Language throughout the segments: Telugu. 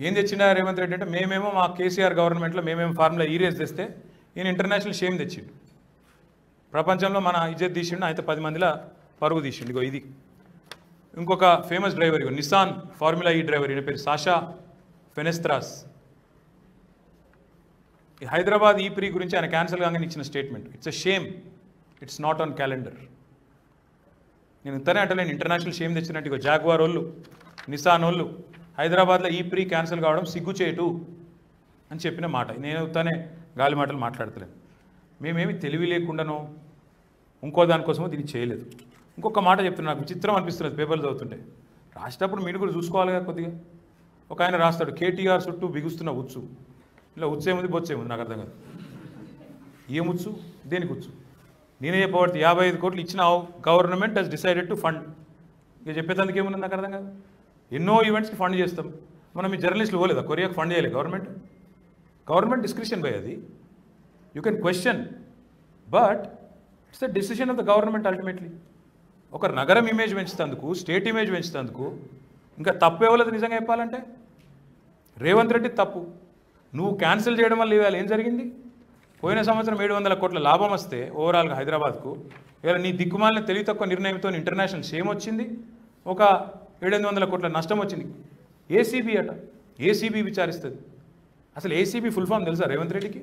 ఏం తెచ్చిండా రేవంత్ రెడ్డి అంటే మేమేమో మా కేసీఆర్ గవర్నమెంట్లో మేమేమో ఫార్ములా ఈరేస్ తెస్తే ఈయన ఇంటర్నేషనల్ షేమ్ తెచ్చిండు ప్రపంచంలో మన ఇజ్జత్ తీసిండు అయితే పది మందిలో పరుగు తీసిండు ఇగో ఇది ఇంకొక ఫేమస్ డ్రైవర్ ఇగో నిసాన్ ఫార్ములా ఈ డ్రైవర్ ఈయన పేరు సాషా ఫెనెస్త్రాస్ ఈ హైదరాబాద్ ఈ ప్రీ గురించి ఆయన క్యాన్సిల్ కాగానే ఇచ్చిన statement it's a shame it's not on calendar నేను ఇంతనే అంటే నేను ఇంటర్నేషనల్ షేమ్ తెచ్చినట్టు ఇగో జాగ్వార్ వాళ్ళు నిసాన్ వాళ్ళు హైదరాబాద్లో ఈ ప్రీ క్యాన్సిల్ కావడం సిగ్గుచేటు అని చెప్పిన మాట నేను తనే గాలి మాటలు మాట్లాడతలేను మేమేమి తెలివి లేకుండానో ఇంకో దానికోసమో దీన్ని చేయలేదు ఇంకొక మాట చెప్తున్నా నాకు విచిత్రం అనిపిస్తున్నది పేపర్లు చదువుతుంటే రాసేటప్పుడు మీరు కూడా చూసుకోవాలి కదా కొద్దిగా ఒక ఆయన రాస్తాడు కేటీఆర్ చుట్టూ బిగుస్తున్న ఉచ్చు ఇలా ఉచ్చేముంది బొచ్చేముంది నాకు అర్థం కాదు ఏముచ్చు దేనికి ఉచ్చు నేనే చెప్పబడితే యాభై ఐదు కోట్లు ఇచ్చినావు government has decided to fund ఇక చెప్పేదానికి ఏముంది నాకు అర్థం కాదు ఎన్నో ఈవెంట్స్కి ఫండ్ చేస్తాం మనం మీ జర్నలిస్టులు పోలేదా కొరియాకి ఫండ్ చేయలేదు గవర్నమెంట్ గవర్నమెంట్ డిస్క్రిప్షన్ బై అది you can question but it's the decision of the government ultimately ఒక నగరం ఇమేజ్ పెంచుతందుకు స్టేట్ ఇమేజ్ పెంచుతందుకు ఇంకా తప్పు ఇవ్వలేదు నిజంగా చెప్పాలంటే రేవంత్ రెడ్డి తప్పు నువ్వు క్యాన్సిల్ చేయడం వల్ల ఇవాళ ఏం జరిగింది పోయిన సంవత్సరం ఏడు వందల కోట్ల లాభం వస్తే ఓవరాల్గా హైదరాబాద్కు ఇవాళ నీ దిక్కుమాలిన తెలివి తక్కువ నిర్ణయంతో ఇంటర్నేషనల్ షేమ్ వచ్చింది ఒక ఏడెనిమిది వందల కోట్ల నష్టం వచ్చింది ఏసీబీ అట ఏసీబీ విచారిస్తుంది అసలు ఏసీబీ ఫుల్ ఫామ్ తెలుసా రేవంత్ రెడ్డికి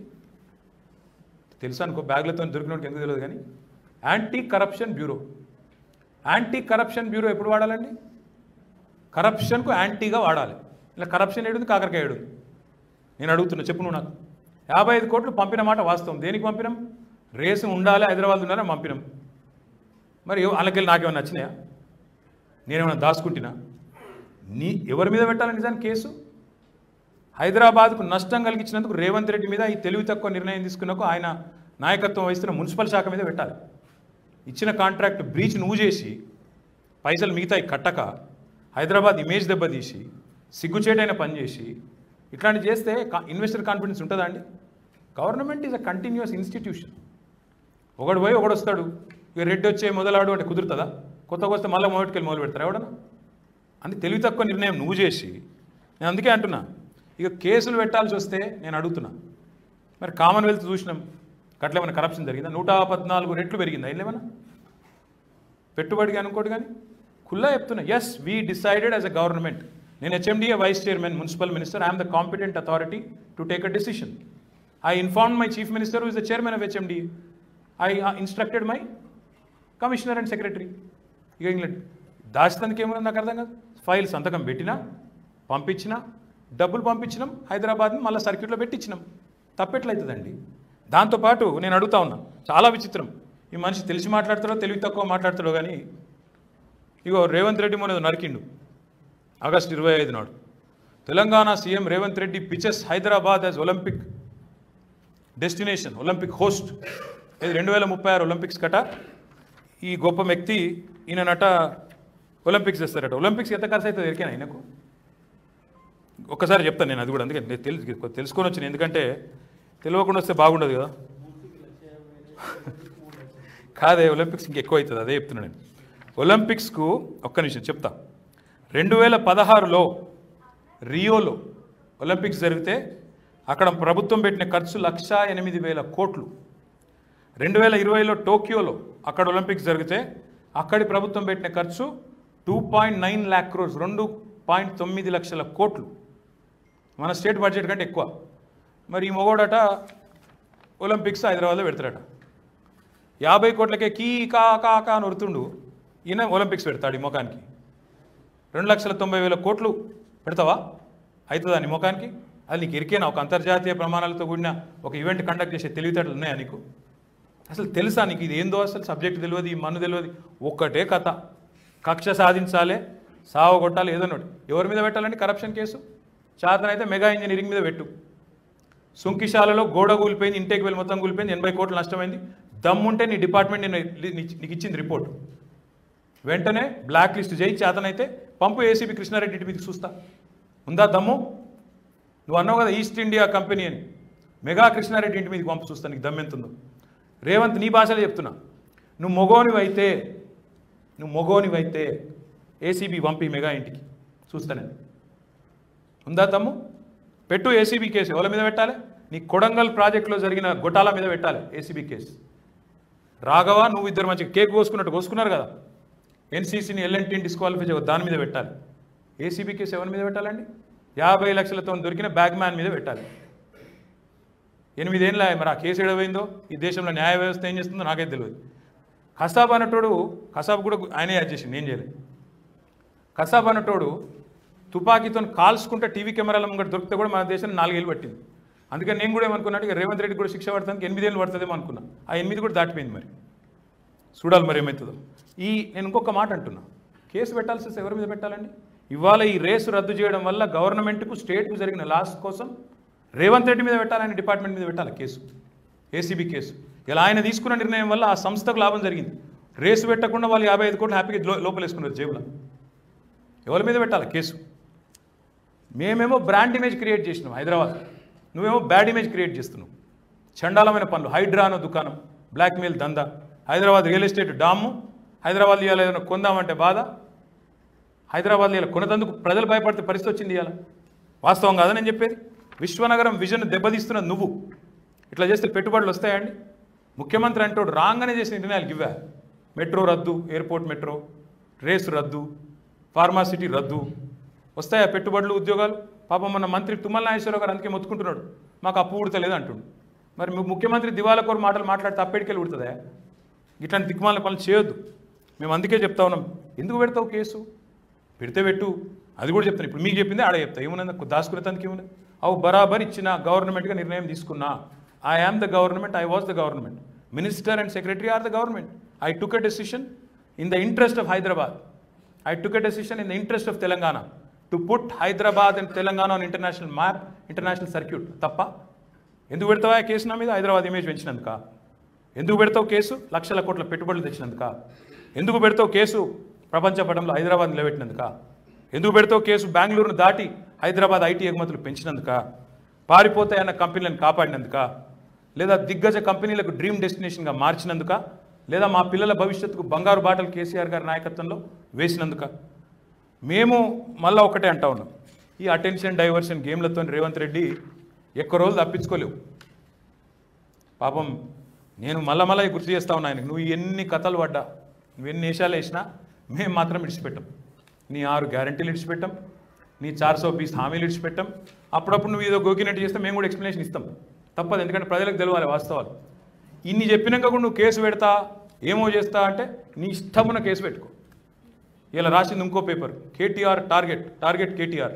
తెలుసా అనుకో బ్యాగ్లతో దొరికినోడికి ఎందుకు తెలియదు కానీ anti corruption bureau anti corruption bureau ఎప్పుడు వాడాలండి కరప్షన్కు యాంటీగా వాడాలి ఇలా కరప్షన్ ఏడుంది కాకరకాయ ఏడుంది నేను అడుగుతున్నా చెప్పు నువ్వు నాకు యాభై ఐదు కోట్లు పంపిన మాట వాస్తవం దేనికి పంపినాం రేసు ఉండాలి హైదరాబాద్ ఉండాలని పంపినాం మరి ఎవ- వాళ్ళకెళ్ళి నాకేమైనా నచ్చినాయా నేనేమైనా దాచుకుంటున్నా నీ ఎవరి మీద పెట్టాలి నిజానికి కేసు హైదరాబాద్కు నష్టం కలిగించినందుకు రేవంత్ రెడ్డి మీద ఈ తెలివి తక్కువ నిర్ణయం తీసుకున్నకు ఆయన నాయకత్వం వహిస్తున్న మున్సిపల్ శాఖ మీద పెట్టాలి ఇచ్చిన కాంట్రాక్ట్ బ్రీచ్ నువ్వు చేసి పైసలు మిగతాయి కట్టక హైదరాబాద్ ఇమేజ్ దెబ్బతీసి సిగ్గుచేటైన పని చేసి ఇట్లాంటి చేస్తే ఇన్వెస్టర్ కాన్ఫిడెన్స్ ఉంటుందా అండి government is a continuous institution ఒకడు పోయి ఒకడు వస్తాడు ఇక రెడ్డి వచ్చే మొదలాడు అంటే కుదురుతుందా కొత్తగా వస్తే మళ్ళీ మొదటికెళ్ళి మొదలు పెడతారా ఎవడన్నా అని తెలివి తక్కువ నిర్ణయం నువ్వు చేసి నేను అందుకే అంటున్నా ఇక కేసులు పెట్టాల్సి వస్తే నేను అడుగుతున్నా మరి కామన్వెల్త్ చూసినాం గట్ల ఏమైనా కరప్షన్ జరిగిందా నూట పద్నాలుగు రెట్లు పెరిగిందా ఏం లేమన్నా పెట్టుబడికి అనుకోడు కానీ ఖుల్లా చెప్తున్నా yes we decided as a government నేను HMDA vice chairman municipal minister I'm the competent authority to take a decision I inform my chief minister is the chairman of HMDA I instructed my commissioner and secretary ఇక ఇంగ్లాండ్ దాచిదానికి ఏముంది నాకు అర్థం కాదు ఫైల్ సంతకం పెట్టినా పంపించినా డబ్బులు పంపించినాం హైదరాబాద్ని మళ్ళీ సర్క్యూట్లో పెట్టించినాం తప్పెట్లయితుందండి దాంతోపాటు నేను అడుగుతా ఉన్నా చాలా విచిత్రం ఈ మనిషి తెలిసి మాట్లాడతాడో తెలివి తక్కువ మాట్లాడతాడో కానీ ఇగో రేవంత్ రెడ్డి మొన్న నరికిండు ఆగస్టు ఇరవై ఐదు నాడు Telangana CM Revanth Reddy pitches Hyderabad as Olympic destination Olympic host ఇది రెండు వేల ముప్పై ఆరు ఒలింపిక్స్ కట ఈ గొప్ప వ్యక్తి ఈయననట ఒలింపిక్స్ చేస్తారట ఒలింపిక్స్ ఎంత ఖర్చు అవుతుంది ఎరికేనా ఆయనకు ఒక్కసారి చెప్తాను నేను అది కూడా అందుకే నేను తెలుసు తెలుసుకొని వచ్చిన ఎందుకంటే తెలియకుండా వస్తే బాగుండదు కదా కాదే ఒలింపిక్స్ ఇంకెక్కువ అవుతుంది అదే చెప్తున్నాను నేను ఒలింపిక్స్కు ఒక్క నిమిషం చెప్తా రెండు వేల పదహారులో రియోలో ఒలింపిక్స్ జరిగితే అక్కడ ప్రభుత్వం పెట్టిన ఖర్చు లక్ష ఎనిమిది వేల కోట్లు రెండు వేల ఇరవైలో టోక్యోలో అక్కడ ఒలింపిక్స్ జరిగితే అక్కడి ప్రభుత్వం పెట్టిన ఖర్చు two point nine lakh crores రెండు పాయింట్ తొమ్మిది లక్షల కోట్లు మన స్టేట్ బడ్జెట్ కంటే ఎక్కువ మరి ఈ మొగోడట ఒలింపిక్స్ హైదరాబాద్లో పెడతాడట యాభై కోట్లకే కీ కా కా కా అని వరుతుండు ఈయన ఒలింపిక్స్ పెడతాడు ఈ ముఖానికి రెండు లక్షల తొంభై వేల కోట్లు పెడతావా అవుతుందా నీ ముఖానికి అది నీకు ఇరికేనా ఒక అంతర్జాతీయ ప్రమాణాలతో కూడిన ఒక ఈవెంట్ కండక్ట్ చేసే తెలివితేటలు ఉన్నాయా నీకు అసలు తెలుసా నీకు ఇది ఏందో అసలు సబ్జెక్ట్ తెలియదు ఈ మన్ను తెలియదు ఒక్కటే కథ కక్ష సాధించాలి సావ కొట్టాలి ఏదో ఒకటి ఎవరి మీద పెట్టాలండి కరప్షన్ కేసు చేతనైతే మెగా ఇంజనీరింగ్ మీద పెట్టు సుంకిశాలలో గోడ కూలిపోయింది ఇంటేక్ వెళ్ళి మొత్తం కూలిపోయింది ఎనభై కోట్లు నష్టమైంది దమ్ముంటే నీ డిపార్ట్మెంట్ నేను నీకు ఇచ్చింది రిపోర్ట్ వెంటనే బ్లాక్ లిస్ట్ చేయి చేతనైతే పంపు ఏసీబీ కృష్ణారెడ్డి ఇంటి మీదకి చూస్తా ఉందా దమ్ము నువ్వు అన్నావు కదా ఈస్ట్ ఇండియా కంపెనీ అని మెగా కృష్ణారెడ్డి ఇంటి మీదకి పంపు చూస్తా నీకు దమ్మెంతుందో రేవంత్ నీ భాషలో చెప్తున్నా నువ్వు మొగోనివైతే నువ్వు మొగోనివైతే ఏసీబీ పంపి మెగా ఇంటికి చూస్తా నేను ఉందా తమ్ము పెట్టు ఏసీబీ కేసు ఎవరి మీద పెట్టాలి నీ కొడంగల్ ప్రాజెక్టులో జరిగిన గొటాల మీద పెట్టాలి ఏసీబీ కేసు రాఘవ నువ్వు ఇద్దరు మంచిగా కేక్ కోసుకున్నట్టు కోసుకున్నారు కదా ఎన్సీసీని ఎల్ఎన్టీని డిస్క్వాలిఫై చేయ దాని మీద పెట్టాలి ఏసీబీ కేసు ఎవరి మీద పెట్టాలండి యాభై లక్షలతో దొరికిన బ్యాగ్ మ్యాన్ మీద పెట్టాలి ఎనిమిదేళ్ళ మరి ఆ కేసు ఎడవైందో ఈ దేశంలో న్యాయ వ్యవస్థ ఏం చేస్తుందో నాకైతే తెలియదు కసాబ్ అన్నటోడు కసాబ్ కూడా ఆయనే యాడ్ చేసింది నేను చేయలేదు కసాబ్ అన్నటోడు తుపాకీతో కాల్చుకుంటే టీవీ కెమెరాల ముంగట దొరికితే కూడా మన దేశం నాలుగేళ్ళు పట్టింది అందుకని నేను కూడా ఏమనుకున్నాను ఇక రేవంత్ రెడ్డి కూడా శిక్ష పడతానికి ఎనిమిదేళ్ళు పడుతుందేమో అనుకున్నా ఆ ఎనిమిది కూడా దాటిపోయింది మరి చూడాలి మరి ఏమవుతుందో ఈ నేను ఇంకొక మాట అంటున్నా కేసు పెట్టాల్సి వస్తే ఎవరి మీద పెట్టాలండి ఇవాళ ఈ రేసు రద్దు చేయడం వల్ల గవర్నమెంట్కు స్టేట్కు జరిగిన లాస్ కోసం రేవంత్ రెడ్డి మీద పెట్టాలని డిపార్ట్మెంట్ మీద పెట్టాలి కేసు ఏసీబీ కేసు ఇలా ఆయన తీసుకున్న నిర్ణయం వల్ల ఆ సంస్థకు లాభం జరిగింది రేసు పెట్టకుండా వాళ్ళు యాభై ఐదు కోట్లు హ్యాపీగా లో- లోపలేసుకున్నారు జేబులో ఎవరి మీద పెట్టాలి కేసు మేమేమో బ్రాండ్ ఇమేజ్ క్రియేట్ చేసినాం హైదరాబాద్ నువ్వేమో బ్యాడ్ ఇమేజ్ క్రియేట్ చేస్తున్నావు చండాలమైన పనులు హైడ్రా అనే దుకాణం బ్లాక్మెయిల్ దందా హైదరాబాద్ రియల్ ఎస్టేట్ డాము హైదరాబాద్ ఇవాళ ఏదైనా కొందామంటే బాధ హైదరాబాద్ ఇలా కొనతందుకు ప్రజలు భయపడితే పరిస్థితి వచ్చింది ఇవాళ వాస్తవం కాదని నేను చెప్పేది విశ్వనగరం విజన్ దెబ్బతీస్తున్న నువ్వు ఇట్లా చేస్తే పెట్టుబడులు వస్తాయండి ముఖ్యమంత్రి అంటోడు రాగానే చేసిన నిర్ణయాలు ఇవ్వా మెట్రో రద్దు ఎయిర్పోర్ట్ మెట్రో రేసు రద్దు ఫార్మాసిటీ రద్దు వస్తాయా పెట్టుబడులు ఉద్యోగాలు పాపం మన మంత్రి తుమ్మల నాగేశ్వరరావు గారు అందుకే మొత్తుకుంటున్నాడు మాకు అప్పు ఉడతలేదు అంటుండు మరి మీ ముఖ్యమంత్రి దివాలకోరు మాటలు మాట్లాడితే అప్పటికెళ్ళి ఉడుతుందా ఇట్లాంటి దిక్కుమాల పనులు చేయొద్దు మేము అందుకే చెప్తా ఉన్నాం ఎందుకు పెడతావు కేసు పెడితే పెట్టు అది కూడా చెప్తాను ఇప్పుడు మీకు చెప్పింది ఆడ చెప్తా ఏమున్నది దాచుకునే తనకి ఏమున్నది అవు బరాబర్ ఇచ్చిన గవర్నమెంట్గా నిర్ణయం తీసుకున్నా I am the government I was the government minister and secretary are the government I took a decision in the interest of Hyderabad I took a decision in the interest of Telangana to put Hyderabad and Telangana on international map international circuit తప్ప ఎందుకు పెడతావా ఆ కేసు నా మీద హైదరాబాద్ ఇమేజ్ పెంచినందుక ఎందుకు పెడతావు కేసు లక్షల కోట్ల పెట్టుబడులు తెచ్చినందుక ఎందుకు పెడతావు కేసు ప్రపంచ పటంలో హైదరాబాద్ నిలబెట్టినందుక ఎందుకు పెడతావు కేసు బెంగళూరును దాటి హైదరాబాద్ ఐటీ ఎగుమతులు పెంచినందుక పారిపోతాయన్న కంపెనీలను కాపాడినందుక లేదా దిగ్గజ కంపెనీలకు డ్రీమ్ డెస్టినేషన్గా మార్చినందుక లేదా మా పిల్లల భవిష్యత్తుకు బంగారు బాటలు కేసీఆర్ గారి నాయకత్వంలో వేసినందుక మేము మళ్ళీ ఒకటే అంటా ఉన్నాం ఈ అటెన్షన్ డైవర్షన్ గేమ్లతో రేవంత్ రెడ్డి ఎక్కువ రోజులు తప్పించుకోలేవు పాపం నేను మళ్ళా మళ్ళీ గుర్తు చేస్తా ఉన్నా ఆయనకు నువ్వు ఎన్ని కథలు పడ్డా నువ్వు ఎన్ని వేషాలు వేసినా మేము మాత్రం ఇడిచిపెట్టాం నీ ఆరు గ్యారంటీలు ఇడిచిపెట్టాం నీ చార్ సో పీస్ హామీలు ఇడిచిపెట్టాం అప్పుడప్పుడు నువ్వు ఏదో గోకినట్టు చేస్తే మేము కూడా ఎక్స్ప్లెనేషన్ ఇస్తాం తప్పదు ఎందుకంటే ప్రజలకు తెలవాలి వాస్తవాలు ఇన్ని చెప్పినాక కూడా నువ్వు కేసు పెడతా ఏమో చేస్తా అంటే నీ ఇష్టమున్న కేసు పెట్టుకో ఇలా రాసింది ఇంకో paper KTR target target KTR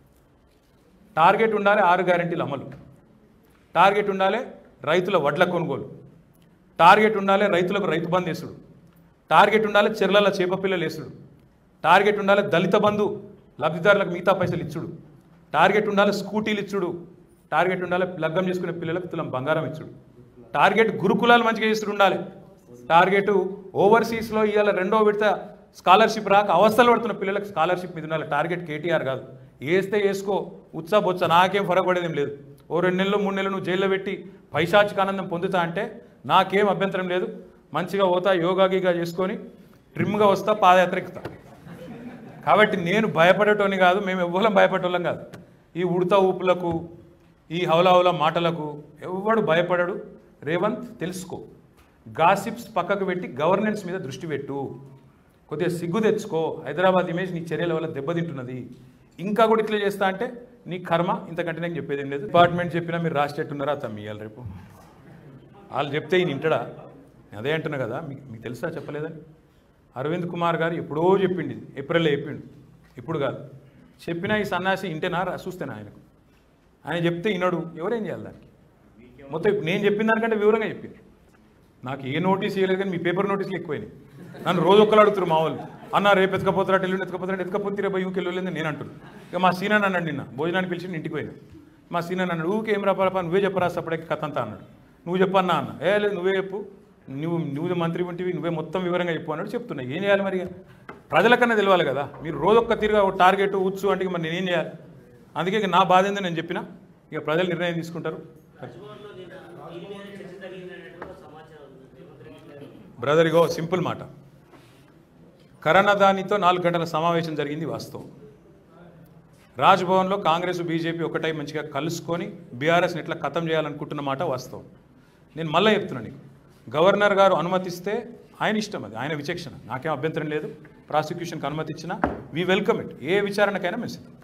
target ఉండాలి ఆరు గ్యారెంటీల అమలు టార్గెట్ ఉండాలి రైతుల వడ్ల కొనుగోలు టార్గెట్ ఉండాలి రైతులకు రైతు బంధు వేసుడు టార్గెట్ ఉండాలి చెర్లల చేప పిల్లలు వేసుడు టార్గెట్ ఉండాలి దళిత బంధు లబ్ధిదారులకు మిగతా పైసలు ఇచ్చుడు టార్గెట్ ఉండాలి స్కూటీలు ఇచ్చుడు టార్గెట్ ఉండాలి లగ్గం చేసుకునే పిల్లలకు తులం బంగారం ఇచ్చుడు టార్గెట్ గురుకులాలు మంచిగా చేస్తుడు ఉండాలి టార్గెట్ ఓవర్సీస్లో ఇవాళ రెండో విడత స్కాలర్షిప్ రాక అవస్థలు పడుతున్న పిల్లలకు స్కాలర్షిప్ మీద ఉండాలి టార్గెట్ కేటీఆర్ కాదు వేస్తే వేసుకో ఉత్సా బొత్స నాకేం ఫరక పడేదేం లేదు ఓ రెండు నెలలు మూడు నెలలు నువ్వు జైల్లో పెట్టి పైశాచిక ఆనందం పొందుతా అంటే నాకేం అభ్యంతరం లేదు మంచిగా పోతా యోగా గీగా చేసుకొని ట్రిమ్గా వస్తా పాదయాత్ర ఎక్కుతా కాబట్టి నేను భయపడేటోని కాదు మేము ఎవ్వరం భయపడేటోళ్ళం కాదు ఈ ఉడత ఊపులకు ఈ హౌలా హౌలా మాటలకు ఎవ్వడు భయపడడు రేవంత్ తెలుసుకో గాసిప్స్ పక్కకు పెట్టి గవర్నెన్స్ మీద దృష్టి పెట్టు కొద్దిగా సిగ్గు తెచ్చుకో హైదరాబాద్ ఇమేజ్ నీ చర్యల వల్ల దెబ్బతింటున్నది ఇంకా కూడా ఇట్లా చేస్తా అంటే నీ కర్మ ఇంతకంటే నేను చెప్పేది ఏం లేదు డిపార్ట్మెంట్ చెప్పినా మీరు రాసేట్టున్నారా తమ్మి ఇవాళ రేపు వాళ్ళు చెప్తే ఈయన వింటడా నేను అదే అంటున్నా కదా మీకు మీకు తెలుసా చెప్పలేదని అరవింద్ కుమార్ గారు ఎప్పుడో చెప్పిండి ఇది. ఏప్రిల్లో చెప్పిండు ఇప్పుడు కాదు చెప్పినా ఈ సన్నాసి ఇంటేనా రా- చూస్తేనా ఆయనకు ఆయన చెప్తే ఈనాడు ఎవరేం చేయాలి దానికి మొత్తం ఇప్పుడు నేను చెప్పిన దానికంటే వివరంగా చెప్పింది నాకు ఏ నోటీస్ ఇవ్వలేదు కానీ మీ పేపర్ నోటీసులు ఎక్కువైనాయి నన్ను రోజు ఒక్కరు అడుగుతారు మా వాళ్ళు అన్న రేపు ఎత్తుకపోతారా ఎల్లుండి ఎత్తుకపోతారా ఎత్తుకపోతే రేపు యూకి వెళ్ళలేదు నేను అంటున్నాను ఇక మా సీనియర్ అన్నాడు నిన్న భోజనానికి పిలిచి ఇంటికి పోయినా మా సీనియర్ అన్నాడు ఊకే ఏం రాపా నువ్వే చెప్పరా సపడకి కథ అంతా అన్నాడు నువ్వు చెప్పన్నా అన్న ఏ లేదు నువ్వే చెప్పు నువ్వు నువ్వు మంత్రి ఉంటివి నువ్వే మొత్తం వివరంగా చెప్పు అన్నాడు చెప్తున్నా ఏం చేయాలి మరి ఇక? ప్రజలకన్నా తెలియాలి కదా మీరు రోజొక్క తీరుగా ఒక టార్గెట్ ఉత్సు అంటే ఇక మరి నేనేం చేయాలి అందుకే ఇక నా బాధ ఏందో నేను చెప్పిన ఇక ప్రజలు నిర్ణయం తీసుకుంటారు బ్రదర్ ఇగో సింపుల్ మాట కరణదానితో నాలుగు గంటల సమావేశం జరిగింది వాస్తవం రాజ్భవన్లో కాంగ్రెస్ బీజేపీ ఒకటై మంచిగా కలుసుకొని బీఆర్ఎస్ని ఎట్లా ఖతం చేయాలనుకుంటున్న మాట వాస్తవం నేను మళ్ళీ చెప్తున్నా నీకు గవర్నర్ గారు అనుమతిస్తే ఆయన ఇష్టం అది ఆయన విచక్షణ నాకేం అభ్యంతరం లేదు ప్రాసిక్యూషన్కి అనుమతి ఇచ్చినా వీ వెల్కమ్ ఇట్ ఏ విచారణకైనా మేము సిద్ధం